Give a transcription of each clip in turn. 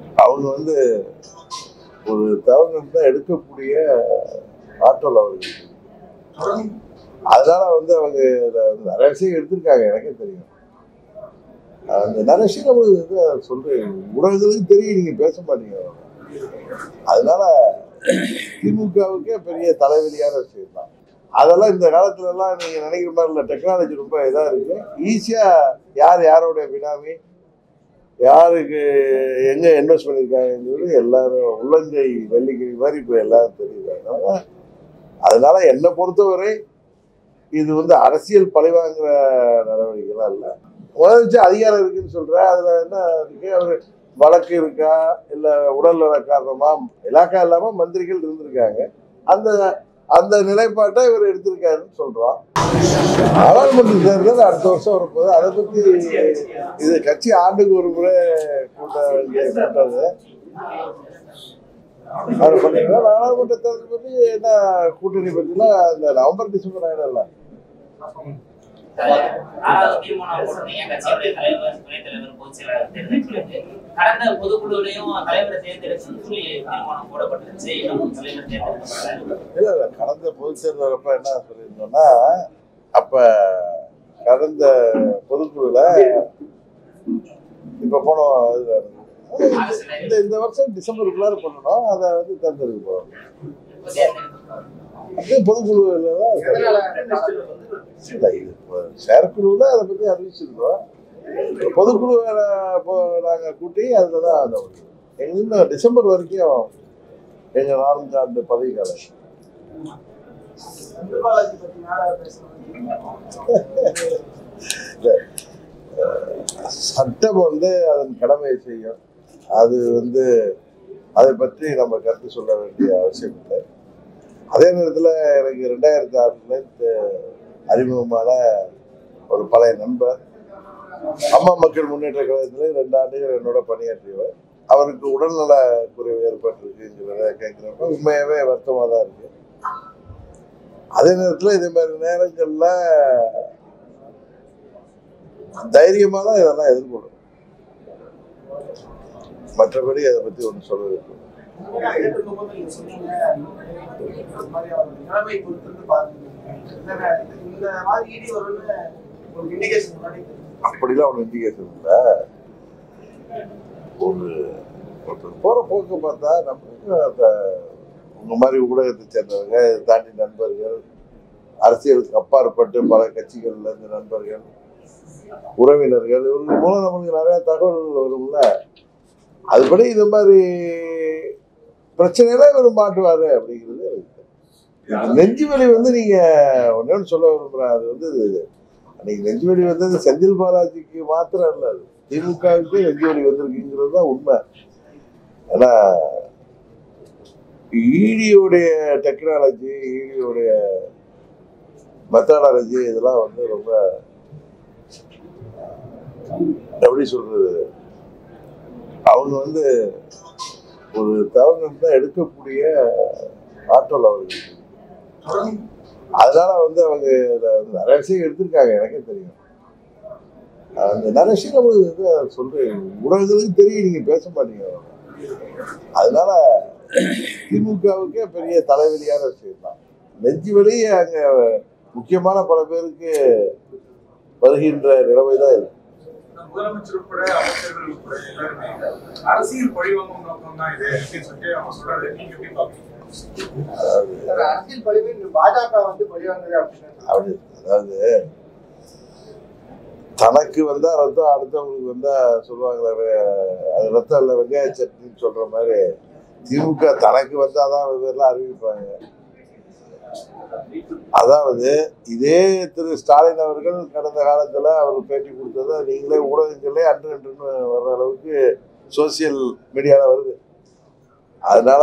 அவங்க வந்து ஒரு தவறு நடந்தா எடுக்கக்கூடிய ஆற்றல் அவர்களுக்கு அதனால வந்து அவங்க இதுல வந்து நிறைய விஷயம் எடுத்திருக்காங்க எனக்கே தெரியும் அந்த நிறைய விஷயம் நம்மளுக்கு இது சொல்றேன் ஊடகங்களுக்கு தெரியும் நீங்க பேச மாட்டீங்க அதனால திமுகவுக்கே பெரிய தலைவலியான விஷயம் தான் அதெல்லாம் இந்த காலத்துல எல்லாம் நீங்க நினைக்கிற மாதிரி இல்லை டெக்னாலஜி ரொம்ப இதா இருக்கு ஈஸியா யார் யாரோட பினாமி யாருக்கு எங்க இன்வெஸ்ட் பண்ணியிருக்காங்கன்னு எல்லாரும் உள்ளங்கை வெள்ளிக்கிழி மாதிரி இப்போ எல்லாரும் தெரியுது அதனால அதனால என்னை பொறுத்தவரை இது வந்து அரசியல் பழிவாங்குற நடவடிக்கைலாம் இல்லை முதலமைச்சு அதிகாரம் இருக்குன்னு சொல்ற அதுல என்ன இருக்கு அவரு வழக்கு இருக்கா இல்ல உடல் நல காரணமா இலாக்கா இல்லாம மந்திரிகள் இருந்திருக்காங்க அந்த அந்த நிலைப்பாட்டை இவர் எடுத்திருக்காருன்னு சொல்றோம் நாடாளுமன்ற தேர்தல் அடுத்த வருஷம் வரப்போது அதை பத்தி இது கட்சி ஆண்டுக்கு ஒரு முறை கூட்ட வேண்டிய கூட்டம் அது. அது பண்ணீங்கன்னா நாடாளுமன்ற தேர்தல் பத்தி என்ன கூட்டணி பத்திலாம் இந்த நவம்பர் டிசம்பர் ஆயிடல நாலாவது தீர்மானம் போட்டிருந்தீங்க கட்சியுடைய தலைவர் துணைத் தலைவர் பொதுச் செயலாளர் தேர்ந்தெடுக்கிறது கடந்த பொதுக்குழுவிலையும் தலைவரை தேர்ந்தெடுக்கணும்னு சொல்லி தீர்மானம் போடப்பட்டிருந்துச்சு இன்னும் தலைவர் தேர்ந்தெடுக்கப்படல இல்ல இல்ல கடந்த பொதுச் தேர்தல் வரப்ப என்ன சொல்லியிருந்தோம்னா அப்ப கடந்த பொதுக்குழுல இப்ப போனோம் இதுல இந்த இந்த வருஷம் டிசம்பருக்குள்ளார பண்ணணும் அதை வந்து தேர்ந்தெடுக்க போறோம் இப்ப தேர்ந்தெடுக்கப்படல. அப்படியே பொதுக்குழுல தான் இல்ல இது இப்ப செயற்குழுல அதை பத்தி அறிவிச்சிருக்கோம் பொதுக்குழு நாங்க கூட்டி அதுல தான் அதை எங்க இன்னும் டிசம்பர் வரைக்கும் எங்க நான்கு ஆண்டு பதவி காலம் சட்டம் வந்து அதன் கடமையை செய்யும் அது வந்து அதை பற்றி நம்ம கருத்து சொல்ல வேண்டிய அவசியம் இல்லை அதே நேரத்தில் எனக்கு ரெண்டாயிரத்தி ஆறுல அறிமுகமான ஒரு பழைய நண்பர் அம்மா மக்கள் முன்னேற்ற கழகத்தில் ரெண்டு ஆண்டுகள் என்னோட பணியாற்றியவர் அவருக்கு உடல்நல குறைவு ஏற்பட்டிருக்குங்கிறத கேட்குறப்ப உண்மையாகவே வருத்தமாக தான் இருக்கு அதே நேரத்தில் இதே மாதிரி நேரங்களில் தைரியமாக தான் இதெல்லாம் எதிர்கொள்ளும் மற்றபடி அதை பற்றி ஒன்றும் சொல்ல வேண்டும் ஏற்றுக்கும்போது நீங்க சொன்னீங்க இந்த மாதிரி அவருடைய நிலைமை பொறுத்து பாருங்க இந்த இந்த மாதிரி இடி வரும்னு ஒரு இண்டிகேஷன் முன்னாடி தெரியும். அப்படிலாம் ஒன்று இண்டிகேஷன் இல்லை ஒரு ஒருத்தர் போகிற போக்கு பார்த்தா நம்மளுக்கு அந்த உங்க மாதிரி ஊடகத்தை சேர்ந்தவங்க இதை தாண்டி நண்பர்கள் அரசியலுக்கு அப்பாற்பட்டு பல கட்சிகள்ல இருந்து நண்பர்கள் உறவினர்கள் இவங்க மூலம் நம்மளுக்கு நிறைய தகவல்கள் வரும்ல அதுபடி இந்த மாதிரி பிரச்சனையில இவர் மாட்டுவாரு அப்படிங்கிறது எனக்கு தெரியும். நெஞ்சு வலி வந்து நீங்க ஒன்னு சொல்ல விரும்புறேன் அது வந்து அன்னைக்கு நெஞ்சு வலி வந்தது செந்தில் பாலாஜிக்கு மாத்திரம் இல்ல அது திமுகவுக்கு நெஞ்சு வலி வந்திருக்குங்கிறது தான் உண்மை ஏன்னா ஈடியோடைய டெக்னாலஜி ஈடியோடைய மெத்தடாலஜி இதெல்லாம் வந்து ரொம்ப எப்படி சொல்றது அவங்க வந்து ஒரு தவறு தான் எடுக்கக்கூடிய ஆற்றல் அவர்களுக்கு அதனால வந்து அவங்க இதுல வந்து நிறைய விஷயம் எடுத்திருக்காங்க எனக்கே தெரியும் அந்த நிறைய விஷயம் நம்மளுக்கு இது சொல்றேன் ஊடகங்களுக்கு தெரியும் நீங்க பேச மாட்டீங்க அதனால திமுகவுக்கே பெரிய தலைவலியான விஷயம் தான் நெஞ்சு வலி அங்க முக்கியமான பல பேருக்கு வருகின்ற நிலைமை தான் இருக்கு முதலமைச்சர் உட்பட அமைச்சர்கள் உட்பட எல்லாருமே அரசியல் பழிவாங்கும் நோக்கம் தான் இது அப்படின்னு சொல்லிட்டு அவங்க சொல்றாரு நீங்க எப்படி பாக்குறீங்க அதாவது சார், அரசியல் பழிவு இந்த பாஜக வந்து பழிவாங்குது அப்படின்னு அப்படி அதாவது தனக்கு வந்தா ரத்தம் அடுத்தவங்களுக்கு வந்தா சொல்லுவாங்களே வே- அது ரத்தம் இல்லை வெங்காய சட்னின்னு சொல்ற மாதிரி திமுக தனக்கு வந்தாதான் இதெல்லாம் அறிவிப்பாங்க அதாவது இதே திரு ஸ்டாலின் அவர்கள் கடந்த காலத்துல அவர் பேட்டி கொடுத்ததை நீங்களே ஊடகங்களே அன்று அன்றுன்னு வர்ற அளவுக்கு சோசியல் மீடியால வருது அதனால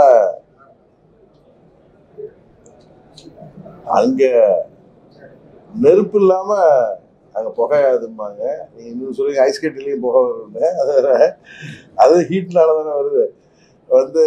அங்க நெருப்பு இல்லாம அங்க புகையாதும்பாங்க நீங்க இன்னும் சொல்லுங்க ஐஸ் கட்டிலையும் புகை வரும்னு அது வேற அது ஹீட்னால தானே வருது வந்து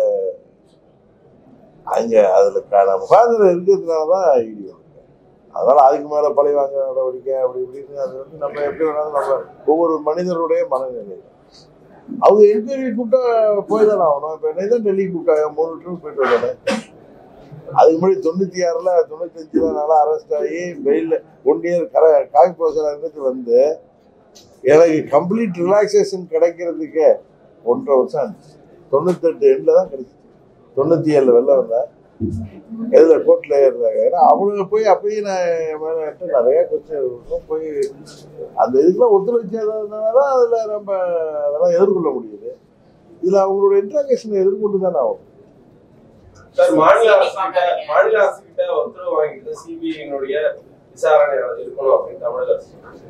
அங்க அதுல க- நம்ம முகாந்திரம் இருக்கிறதுனால தான் ஈடி வருது அதனால அதுக்கு மேல பழி வாங்க நடவடிக்கை அப்படி இப்படின்னு அது வந்து நம்ம எப்படி வேணாலும் நம்ம ஒவ்வொரு மனிதருடைய மனநிலை அவங்க என்கொயரி கூப்பிட்டா போய் தானே ஆகணும் இப்போ என்ன தான் டெல்லி கூப்பிட்டாங்க மூணு ட்ரிப் போயிட்டு வந்தானே அதுக்கு முன்னாடி தொண்ணூற்றி ஆறில் தொண்ணூத்தஞ்சுல நல்லா அரெஸ்ட் ஆகி பெயிலில் ஒன் இயர் கர காவி போசல இருந்துட்டு வந்து எனக்கு கம்ப்ளீட் ரிலாக்ஸேஷன் கிடைக்கிறதுக்கே ஒன்றரை வருஷம் ஆச்சு தொண்ணூத்தெட்டு எண்டில் தான் கிடைச்சிச்சு தொண்ணூற்றி ஏழில் வெளில வந்தேன் எதில் கோர்ட்டில் ஏறுறாங்க ஏன்னா அவனுங்க போய் அப்பயும் நான் என் மேலே என்கிட்ட நிறைய கொஸ்டின் போய் அந்த இதுக்கெல்லாம் ஒத்துழைச்சதுனால தான் அதில் நம்ம அதெல்லாம் எதிர்கொள்ள முடியுது இதில் அவங்களோட இன்ட்ராகேஷனை எதிர்கொண்டு தானே ஆகும் சார் மாநில அரசு கிட்ட மாநில அரசு கிட்ட உத்தரவு வாங்கிட்டு சிபிஐனுடைய விசாரணை இருக்கணும் அப்படின்னு தமிழக அரசு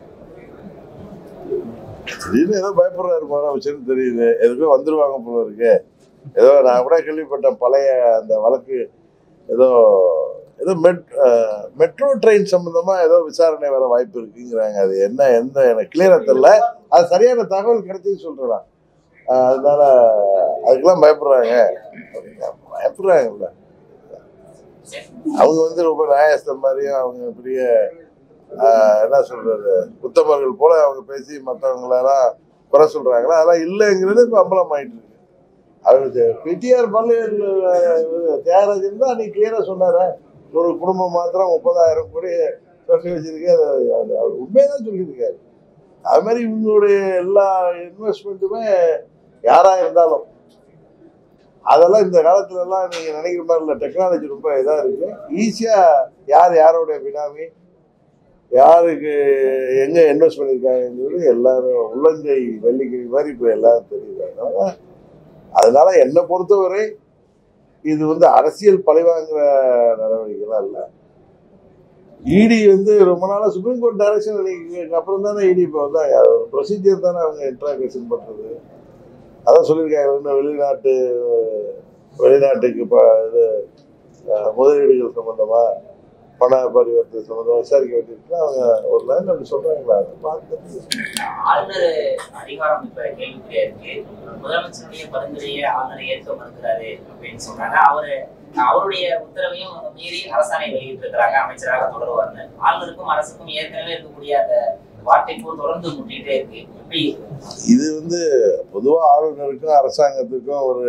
திடீர்னு ஏதோ பயப்படுறாரு முதலமைச்சர்னு தெரியுது எதுக்கோ வந்துருவாங்க போல இருக்கு ஏதோ நான் கூட கேள்விப்பட்டேன் பழைய அந்த வழக்கு ஏதோ ஏதோ மெட் மெட்ரோ ட்ரெயின் சம்பந்தமா ஏதோ விசாரணை வர வாய்ப்பு இருக்குங்கிறாங்க அது என்ன எந்த எனக்கு கிளியரா தெரியல அது சரியான தகவல் கிடைச்சது சொல்றேன் அதனால அதுக்கெல்லாம் பயப்படுறாங்க அப்படின்னா, பயப்படுறாங்கல்ல அவங்க வந்து ரொம்ப நியாயஸ்தம் மாதிரியும் அவங்க பெரிய ஆஹ், என்ன சொல்றது உத்தமர்கள் போல அவங்க பேசி மற்றவங்களெல்லாம் குறை சொல்றாங்களா அதெல்லாம் இல்லைங்கிறது இப்போ அம்பலம் ஆயிட்டு இருக்கு அவரு பிடிஆர் பல்வேல் தியாகராஜன் தான் அன்னைக்கு கிளியரா சொன்னாரு ஒரு குடும்பம் மாத்திரம் முப்பதாயிரம் கோடி சொல்லி வச்சிருக்கு அது அது அவர் உண்மையதான் சொல்லியிருக்காரு அது மாதிரி இவங்களுடைய எல்லா இன்வெஸ்ட்மெண்ட்டுமே யாரா இருந்தாலும் அதெல்லாம் இந்த காலத்துல எல்லாம் நீங்க நினைக்கிற மாதிரி இல்லை டெக்னாலஜி ரொம்ப இதா இருக்கு ஈஸியா யார் யாரோட பினாமி யாருக்கு எங்க இன்வெஸ்ட் பண்ணியிருக்காங்கன்றது எல்லாரும் உள்ளங்கை வெள்ளிக்கிழி மாதிரி இப்போ எல்லாரும் தெரியுது அதனால அதனால என்னை பொறுத்தவரை இது வந்து அரசியல் பழிவாங்குற நடவடிக்கைலாம் இல்லை இடி வந்து ரொம்ப நாளா சுப்ரீம் கோர்ட் டைரக்ஷன் அப்புறம் தானே இடி இப்போ வந்து ஒரு ப்ரொசீஜர் தானே அவங்க இன்ட்ராகேஷன் பண்றது அதான் சொல்லியிருக்காங்க இன்னும் வெளிநாட்டு வெளிநாட்டுக்கு இப்போ இது அஹ், முதலீடுகள் சம்பந்தமா பண பரிவர்த்தனை சம்பந்தமா விசாரிக்க வேண்டியிருக்கு அவங்க ஒரு லைன் அப்படி சொல்றாங்களா அதை பார்த்து ஆளுநர் அதிகாரம் இப்ப கேள்விக்குறியா இருக்கு முதலமைச்சருடைய பரிந்துரையை ஆளுநர் ஏற்க மறுக்கிறாரு அப்படின்னு சொல்றாங்க அவரு அவருடைய உத்தரவையும் மீறி அரசாணை வெளியிட்டு இருக்கிறாங்க அமைச்சராக தொடருவார்னு ஆளுநருக்கும் அரசுக்கும் ஏற்கனவே இருக்கக்கூடிய அந்த வார்த்தை போல் தொடர்ந்து முட்டிட்டே இருக்கு எப்படி இது வந்து பொதுவா ஆளுநருக்கும் அரசாங்கத்துக்கும் ஒரு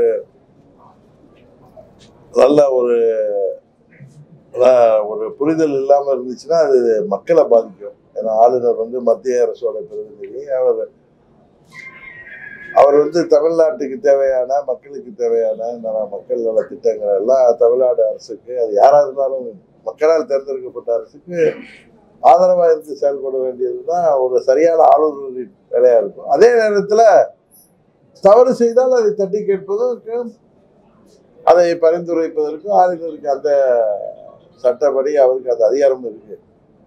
நல்ல ஒரு அஹ், ஒரு புரிதல் இல்லாம இருந்துச்சுன்னா அது மக்களை பாதிக்கும் ஏன்னா ஆளுநர் வந்து மத்திய அரசோட பிரதிநிதி அவர் அவர் வந்து தமிழ்நாட்டுக்கு தேவையான மக்களுக்கு தேவையான நல- மக்கள் நல திட்டங்கள் எல்லாம் தமிழ்நாடு அரசுக்கு அது யாரா இருந்தாலும் மக்களால் தேர்ந்தெடுக்கப்பட்ட அரசுக்கு ஆதரவா இருந்து செயல்பட வேண்டியதுதான் ஒரு சரியான ஆளுநரின் வேலையா இருக்கும் அதே நேரத்துல தவறு செய்தால் அதை தட்டி கேட்பதற்கும் அதை பரிந்துரைப்பதற்கும் ஆளுநருக்கு அந்த சட்டப்படி அவருக்கு அந்த அதிகாரம் இருக்கு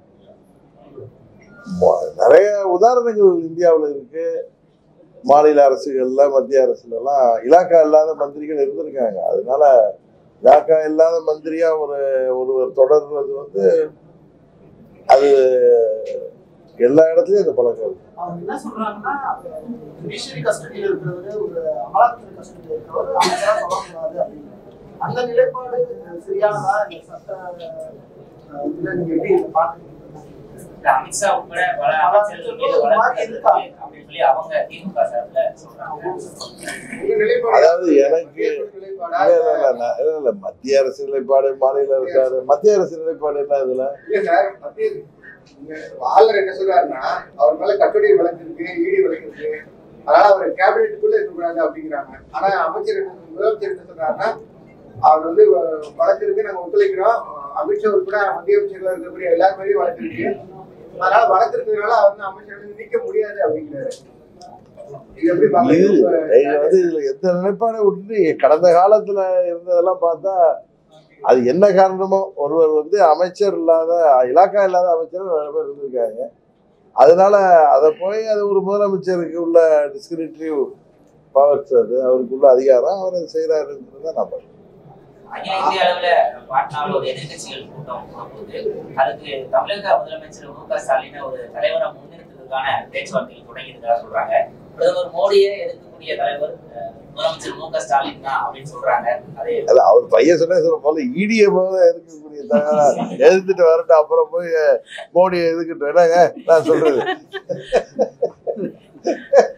மொ- நிறைய உதாரணங்கள் இந்தியாவில் இருக்கு மாநில அரசுகள்ல மத்திய அரசுல எல்லாம் இலாக்கா இல்லாத மந்திரிகள் இருந்திருக்காங்க அதனால இலாக்கா இல்லாத மந்திரியா ஒரு ஒருவர் தொடர்றது வந்து அது எல்லா இடத்துலயும் அந்த பழக்கம் இருக்கு அவங்க என்ன சொல்றாங்கன்னா ஜுடிஷியரி கஸ்டடியில் இருக்கிறவர் ஒரு அமலாக்கத்துறை கஸ்டடியில் இருக்கிறவர் அமைச்சரா சொல்லக்கூடாது அப்படின்னு அந்த நிலைப்பாடு சரியானதா இந்த சட்ட அஹ், இதுல நீங்க எப்படி இதை பாக்குறீங்க இந்த அமித்ஷா உட்பட பல அமைச்சர்கள் மீது வழக்கு இருக்கு அப்படின்னு சொல்லி அவங்க திமுக சார்பில் சொல்றாங்க உங்க நிலைப்பாடு அதாவது எனக்கு நிலைப்பாடா? இல்ல, இல்ல, இல்ல, நான் இல்ல, இல்ல, மத்திய அரசு நிலைப்பாடு மாநில அரசு மத்திய அரசு நிலைப்பாடு என்ன இதுல இல்ல சார், மத்திய இங்க ஆளுநர் என்ன சொல்றாருன்னா அவர் மேல கட்டுரை வழக்கு இருக்கு ஈடி வழக்கு இருக்கு அதனால அவர் கேபினெட்டுக்குள்ள இருக்கக்கூடாது அப்படிங்கிறாங்க ஆனா அமைச்சர் என்ன முதலமைச்சர் என்ன சொல்றாருன்னா அவர் வந்து வ- வழக்கு இருக்கு நாங்க ஒத்துழைக்கிறோம் அமித்ஷா உட்பட மத்திய அமைச்சர்கள் இருக்கக்கூடிய எல்லார் மேலேயும் வழக்கு இருக்கு அதனால வழக்கு இருக்கிறதுனால அவர் வந்து அமைச்சர் வந்து நீக்க முடியாது அப்படிங்கிறாரு இது எப்படி இது பாக்குறீங்க நீங்க வந்து இதுல எந்த நிலைப்பாடை விட்டுட்டு கடந்த காலத்துல இருந்ததெல்லாம் பார்த்தா அது என்ன காரணமோ ஒருவர் வந்து அமைச்சர் இல்லாத இலாக்கா இல்லாத அமைச்சர் நிறைய பேர் இருந்திருக்காங்க அதனால அதை போய் அது ஒரு முதலமைச்சருக்கு உள்ள டிஸ்கிரிப்டிவ் பவர்ஸ் அது அவருக்குள்ள அதிகாரம் அவர் அதை செய்யறாருன்றது தான் நான் பார்க்கிறேன். அகில இந்திய அளவுல பாட்னாவில் ஒரு எதிர்க்கட்சிகள் கூட்டம் போகும்போது அதுக்கு தமிழக முதலமைச்சர் மு க ஸ்டாலினை ஒரு தலைவரை முன்னிறுத்துறதுக்கான பேச்சுவார்த்தைகள் தொடங்கியிருக்கிறதா சொல்றாங்க பிரதமர் மோடியை எதிர்க்கக்கூடிய தலைவர் அஹ், முதலமைச்சர் மு க ஸ்டாலின் தான் அப்படின்னு சொல்றாங்க அது அல்ல அவர் பையன் சொன்ன சொல்ல போல ஈடிய போல எதிர்க்கக்கூடிய தகவலை எதிர்த்துட்டு வரட்டும் அப்புறம் போய் மோடியை எதுக்கிட்டு என்னங்க நான் சொல்றது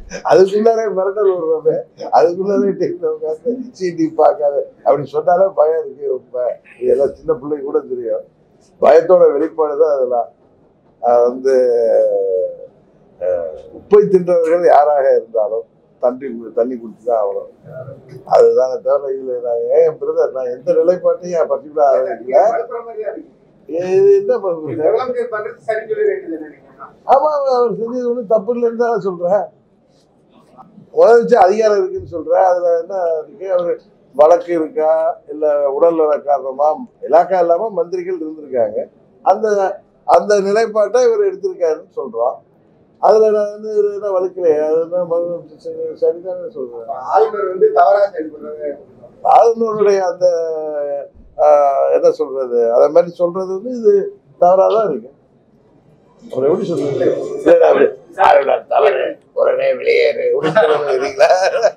அதுக்குள்ளாரே மிரட்டல் விடுறோமே அதுக்குள்ளாரே டீம்ல உட்காந்து சீட்டி பார்க்காத அப்படி சொன்னாலே பயம் இருக்கு ரொம்ப இதெல்லாம் சின்ன பிள்ளைக்கு கூட தெரியும் பயத்தோட வெளிப்பாடு தான் அதெல்லாம் அது வந்து அஹ், உப்பை தின்றவர்கள் யாராக இருந்தாலும் தண்ணி கு- தண்ணி குடிச்சு தான் ஆகணும் அதுதானே தவிர இதுல நான் ஏன் பிரதர் நான் எந்த நிலைப்பாட்டையும் பர்டிகுலர் ஆரம்பிக்கல மறுப்புற மாதிரியா இருக்கு. இது என்ன பண்ணுறது முதலமைச்சர் பண்றது சரின்னு சொல்லி வேண்டியது என்ன நீங்க ஆமா ஆமா, அவர் செஞ்சது ஒன்றும் தப்பு இல்லைன்னு தான் சொல்றேன் உதவிச்சு அதிகாரம் இருக்குன்னு சொல்றேன் அதுல என்ன இருக்கு அவர் வழக்கு இருக்கா இல்ல உடல் நல காரணமா இலாக்கா இல்லாம மந்திரிகள் இருந்திருக்காங்க அந்த அந்த நிலைப்பாட்டை இவர் எடுத்திருக்காருன்னு சொல்றோம் அதுல நான் வந்து இவர் என்ன வலுக்கலையே அது என்ன மறு- சரி- சரிதானே சொல்றேன் ஆளுநர் வந்து தவறா செயல்படுறது ஆளுநருடைய அந்த ஆஹ், என்ன சொல்றது அத மாதிரி சொல்றது வந்து இது தவறாக தான் இருக்கு அவர் எப்படி சொல்றது சரி, அப்படி, ஆளுநர் தவறு உடனே வெளியேறு அப்படின்னு சொல்றீங்களா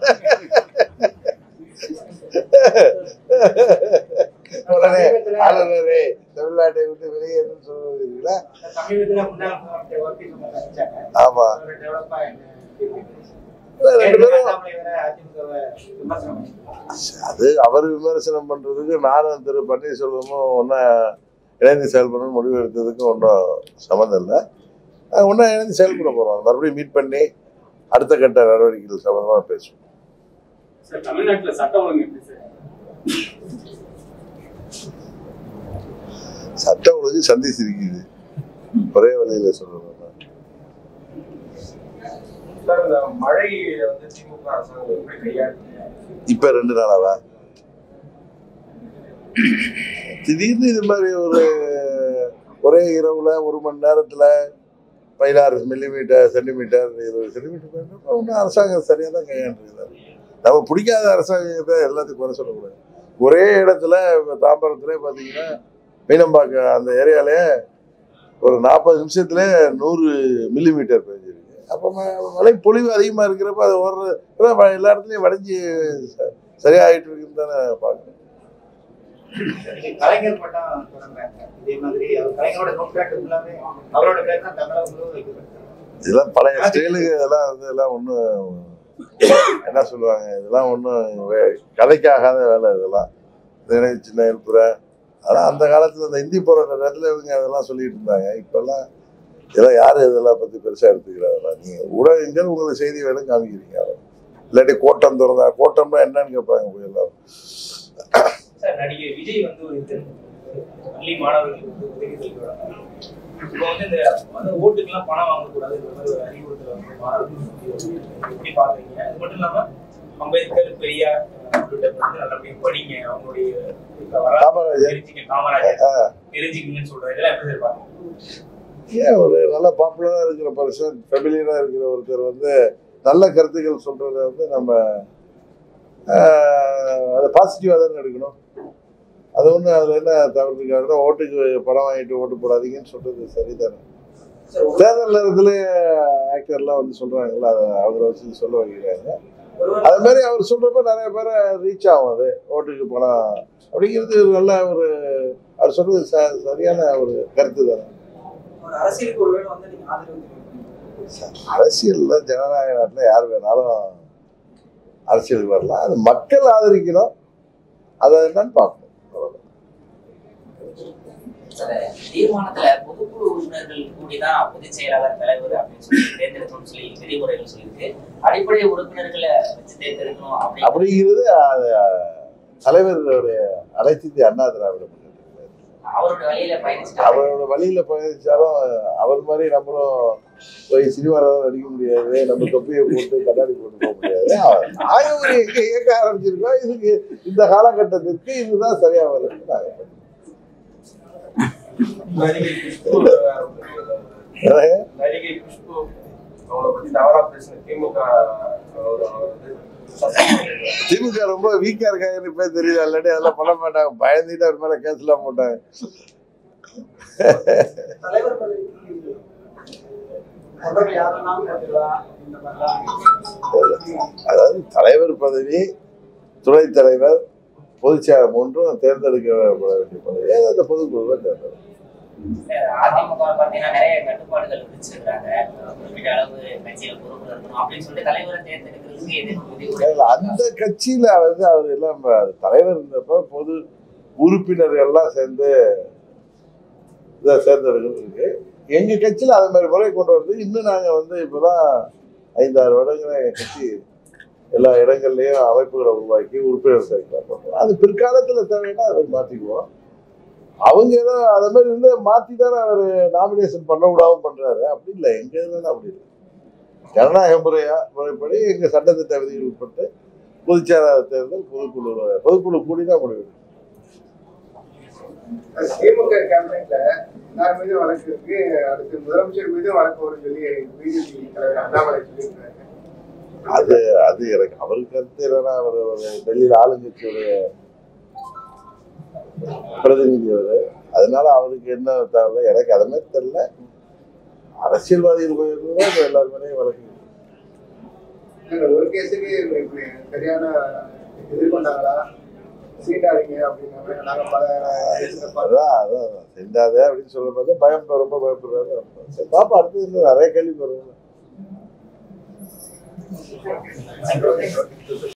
உடனே ஆளுநரே தமிழ்நாட்டை விட்டு வெளியேறுன்னு சொல்லுவீங்களா சமீபத்துல முன்னாள் முதலமைச்சர் ஓபி சுமன் சந்திச்சாங்க ஆமா ஒரு டெவலப்பா என்ன ரெண்டு பேரும் அண்ணாமலை வேற அதிமுகவை விமர்சனம் பண்ணிருக்காங்க. அது அவர் விமர்சனம் பண்றதுக்கு நானும் திரு பன்னீர்செல்வமும் ஒன்றா இணைந்து செயல்படணும்னு முடிவு எடுத்ததுக்கும் ஒன்றும் சம்மந்தம் இல்லை ஒன்றா இணைந்து செயல்பட போகிறோம் மறுபடியும் மீட் பண்ணி அடுத்த கட்ட நடவடிக்கைகள் சம்மந்தமாக பேசுவோம் சார் தமிழ்நாட்டுல சட்டம் ஒழுங்கு எப்படி சார் சட்ட ஒழுங்கு சந்தி சிரிக்குது ஒரே வழியில் சொல்லணும் சார் இந்த மழை வந்து திமுக அரசாங்கம் எப்படி கையாளுங்க இப்போ ரெண்டு நாளாவா திடீர்னு இது மாதிரி ஒரு ஒரே இரவுல ஒரு மணி நேரத்துல பதினாறு மில்லிமீட்டர் சென்டிமீட்டர் இருபது சென்டிமீட்டர் ஒன்றும் அரசாங்கம் சரியாக தான் கையாண்டுருக்குது நம்ம பிடிக்காத அரசாங்கத்தை எல்லாத்துக்கும் குறை சொல்லக்கூடாது ஒரே இடத்துல இப்ப தாம்பரத்துல பார்த்தீங்கன்னா மீனம்பாக்கம் அந்த ஏரியாலே ஒரு நாற்பது நிமிஷத்துல நூறு மில்லிமீட்டர் பெஞ்சிருக்கு அப்போ மழை பொழிவு அதிகமாக இருக்கிறப்ப அது ஒரு அதான் வ- எல்லா இடத்துலையும் வடைஞ்சி ச- சரியாயிட்டு இருக்குன்னு தானே பார்க்கணும் இன்னைக்கு கலைஞர் பட்டம் தொடங்குறாங்க இதே மாதிரி அவர் கலைஞரோட நூற்றாண்டு ஃபுல்லாவே அவரோட பேர் தான் தமிழகம் முழுவதும் வைக்கப்பட்டிருக்கு இதெல்லாம் பழைய ஸ்டைலுக்கு இதெல்லாம் வந்து எல்லாம் ஒன்றும் என்ன சொல்லுவாங்க இதெல்லாம் ஒன்றும் கதைக்காகாத வேலை இதெல்லாம் நினைவு சின்ன எழுப்புற அதெல்லாம் அந்த காலத்தில் இந்த இந்தி போராட்ட நேரத்தில் இவங்க அதெல்லாம் சொல்லிட்டு இருந்தாங்க இப்போல்லாம் இதெல்லாம் யார் இதெல்லாம் பற்றி பெருசாக எடுத்துக்கிறாங்களா நீங்கள் ஊடகங்கள் உங்களுக்கு செய்தி வேணும் காமிக்கிறீங்க அவ்வளவுதான். இல்லாட்டி கோட்டம் திறந்தா கோட்டம்னா என்னன்னு கேட்பாங்க போய் எல்லாரும் சார் நடிகர் விஜய் வந்து ஒரு தென் பள்ளி மாணவர்களுக்கு வந்து உதவி செய்து வராங்க இப்போ வந்து இந்த வந்து ஓட்டுக்கெல்லாம் பணம் வாங்கக்கூடாது இந்த மாதிரி ஒரு அறிவுறுத்தல் வந்து மாணவர்களுக்கு எப்படி பாக்குறீங்க அது மட்டும் இல்லாம அம்பேத்கர் பெரியார் அவங்கள்ட்ட வந்து நல்லபடியா படிங்க அவங்களுடைய வரலாறு காமராஜர். தெரிஞ்சுங்க காமராஜர் ஆ. தெரிஞ்சுக்கங்கன்னு சொல்றாரு இதெல்லாம் எப்படி சார் பாக்குறீங்க ஏன் ஒரு நல்ல பாப்புலராக இருக்கிற பர்சன் ஃபெமிலியராக இருக்கிற ஒருத்தர் வந்து நல்ல கருத்துக்கள் சொல்கிறத வந்து நம்ம ஆஹ், அதை பாசிட்டிவாக தானே எடுக்கணும் அது ஒன்று அதில் என்ன தவறு இருக்காருன்னா ஓட்டுக்கு பணம் வாங்கிட்டு ஓட்டு போடாதீங்கன்னு சொல்கிறது சரிதானே தேர்தல் நேரத்தில் ஆக்டர்லாம் வந்து சொல்கிறாங்கல்ல அதை அவங்கள வச்சு சொல்ல வைக்கிறாங்க அது மாதிரி அவர் சொல்கிறப்ப நிறைய பேரை ரீச் ஆகும் அது ஓட்டுக்கு பணம் அப்படிங்கிறது ஒரு நல்ல ஒரு அவர் சொல்கிறது ச சரியான ஒரு கருத்து தானே ஒரு அரசியலுக்கு ஒருவேளை வந்து நீங்க ஆதரவு தெரிவிக்கணும் அரசியல்ல ஜனநாயக நாட்டில் யார் வேணாலும் அரசியலுக்கு வரலாம் அது மக்கள் ஆதரிக்கணும் அதை என்னன்னு பார்க்கணும் அவ்வளவுதான். அந்த தீர்மானத்துல பொதுக்குழு உறுப்பினர்கள் கூடிதான் பொதுச் செயலாளர் தலைவர் அப்படின்னு சொல்லி தேர்ந்தெடுக்கணும்னு சொல்லி விதிமுறைகள் சொல்லியிருக்கு அடிப்படை உறுப்பினர்களை வச்சு தேர்ந்தெடுக்கணும் அப்படின்னு அப்படிங்கிறது அது, தலைவருடைய அனைத்து இந்திய அண்ணா திராவிட முன்னேற்ற கழகம். அவரோட வழியில பயணிச்சுட்டு அவரோட வழியில பயணிச்சாலும் அவர் மாதிரி நம்மளும் போய் சினிமாவில் நடிக்க முடியாது நம்ம தொப்பியை போட்டு கண்ணாடி போட்டு போக முடியாது நாங்க ஒரு எங்க இயக்க ஆரம்பிச்சிருக்கோம் இதுக்கு இந்த காலகட்டத்திற்கு இதுதான் சரியா வரும் நாங்க நடிகை குஷ்பு வேற ஒருத்தர் இருக்காரு. நடிகை குஷ்பு அவங்கள பத்தி தவறா பேசின திமுக அவர் வந்து suspend பண்ணிருக்காங்க. திமுக ரொம்ப வீக்கா இருக்காங்கன்னு இப்ப தெரியுது இல்லாட்டி அதெல்லாம் பண்ண மாட்டாங்க பயந்துட்டு அவர் மேல கேஸ்லாம் போட்டாங்க தலைவர் பதவிக்கு முதல்ல யாரெல்லாம் போட்டுக்கலாம் இந்த மாதிரிலாம் அதாவது தலைவர் பதவி துணைத் தலைவர் பொதுச்செயலர் மூன்றும் தேர்ந்தெடுக்கப்பட வேண்டிய பதவி ஏதோ அந்த பொதுக்குழுவில் தேர்ந்தெடுக்கும் அதிமுக பாத்தீங்கன்னா நிறைய கட்டுப்பாடுகள் விதிச்சிருக்காங்க குறிப்பிட்ட அளவு கட்சியில பொறுப்புல இருக்கணும் அப்படின்னு சொல்லிட்டு தலைவரை தேர்ந்தெடுக்கிறதுக்கு எதிர்ப்பு முடிவு இல்ல, அந்த கட்சியில வந்து அவர் எல்லாம் அது தலைவர் இருந்தப்ப பொது உறுப்பினர்கள் எல்லாம் சேர்ந்து இதை தேர்ந்தெடுக்கிறது இருக்கு எங்க கட்சியில அது மாதிரி முறை கொண்டு வந்து இன்னும் நாங்க வந்து இப்பதான் ஐந்தாறு வருடங்களா எங்க கட்சி எல்லா இடங்கள்லயும் அமைப்புகளை உருவாக்கி உறுப்பினர் சேர்க்கலாம் பண்றோம். அது பிற்காலத்துல தேவைன்னா அதை மாத்திக்குவோம் அவங்க ஏதோ அதை மாதிரி இருந்து மாத்தி தானே அவர் நாமினேஷன் பண்ண விடாம பண்றாரு அப்படி இல்லை எங்க இதுல அப்படி இல்லை ஜனநாயக முறையா முறைப்படி எங்க சட்டத்திட்ட விதிகள் உட்பட்டு பொதுச்செயலாளர் தேர்தல் பொதுக்குழு பொதுக்குழு கூடி தான் முடிவு திமுக கேம்பெயின்ல எல்லார் மீதும் வழக்கு இருக்கு அடுத்து முதலமைச்சர் மீதும் வழக்கு வரும்னு சொல்லி பிஜேபி தலைவர் அண்ணாமலை சொல்லியிருக்காரு அது அது எனக்கு அவருக்கு கருத்து என்னன்னா அவர் ஒரு டெல்லியில் ஆளுங்கட்சியுடைய பிரதிநிதி அவர் அதனால அவருக்கு என்ன தேவை எனக்கு அதை மாதிரி தெரியல அரசியல்வாதிகள் போயிருந்தா இப்ப எல்லார் மேலேயும் வழக்கு இந்த ஒரு கேஸுக்கு இப்படி சரியான எதிர்கொண்டாங்களா சீட்டாடிங்க அப்படின்னாங்க நாங்க பல கேஸ்ல பார்த்தோம். அதான் அதான் அதான். செஞ்சாதே அப்படின்னு சொல்ல பார்த்தா பயம் ரொம்ப பயப்படுறாரு சரி பாப்பா அடுத்தது இன்னும் நிறைய கேள்வி வருவாங்க